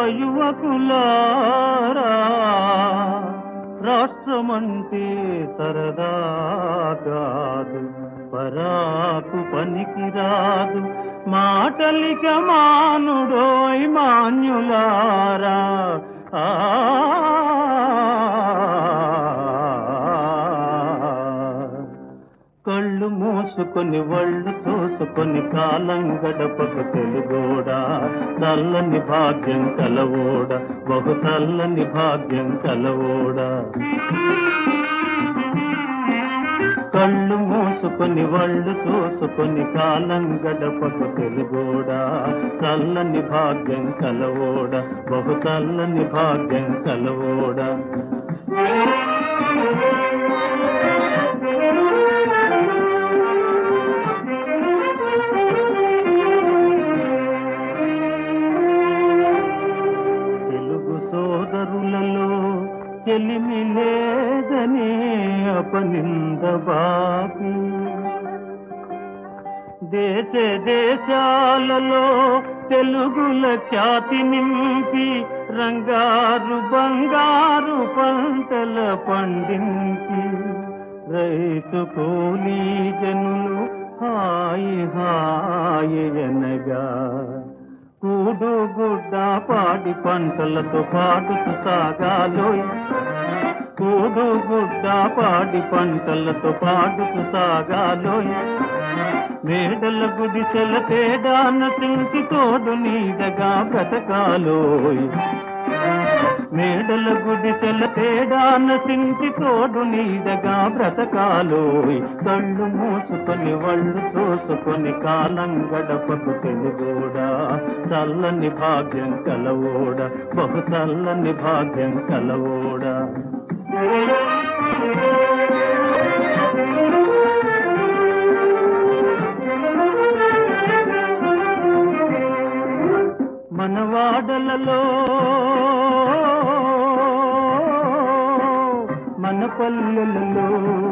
యువకులారా రాష్ట్రమంటే సరదా కాదు పరాకు పనికిరాదు మాటలిక మానుడోయ్ మాన్యులారా ఆ కళ్ళు మూసుకొని వళ్ళు తోసుకొని కాలం గడపకు తెలుగోడా చల్లని భాగ్యం కలవోడ బహు చల్లని భాగ్యం కలవోడా కళ్ళు మూసుకొని వళ్ళు తోసుకొని కాలం గడపకు తెలుగోడా చల్లని భాగ్యం కలవోడ బహు చల్లని భాగ్యం కలవోడా తెలుగు సోదరులలో చెలిమి లేదని అపనింద బాపి దేశ దేశాలలో తెలుగుల ఖ్యాతి నింపి రంగారు బంగారు పంటల పండించి రైతు కూలీ జనులు హాయి హాయి అనగా కూడు గుడ్డ పాడి పంటలతో పాడుతూ సాగాలోయ్ కూడు గుడ్డ పాడి పంటలతో పాడుతూ సాగాలోయ్ మేడల గుడిసెల తేడాన తింటి తోడు నీడగా బ్రతకాలోయ్ మేడల గుడిసెల తేడాన తింటి తోడు నీడగా బ్రతకాలోయ్ కళ్ళు మూసుకొని వళ్ళు తోసుకొని కాలం గడపకు తెలుగోడా చల్లని భాగ్యం కలవోడ బహు చల్లని భాగ్యం కలవోడా మనవాడలలో మన పల్లెలలో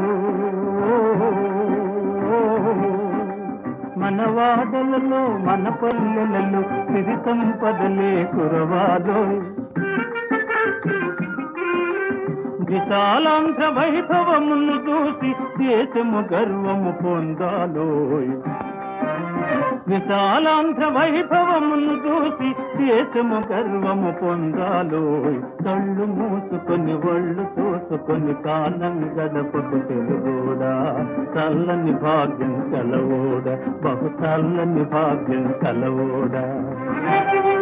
మన వాడలలో మన పల్లెలలో సిరి సంపదలే కురవాలో విశాలాంధ్ర వైభవమును చూసి దేశము గర్వము పొందాలోయ్ విశాలాంధ్ర వైభవమును చూసి దేశము గర్వము పొందాలోయ్ కళ్ళు మూసుకొని ఒళ్ళు తోసుకొని కాలం గడపకు తెలుగోడా చల్లని భాగ్యం కలవోడ బహు చల్లని భాగ్యం కలవోడా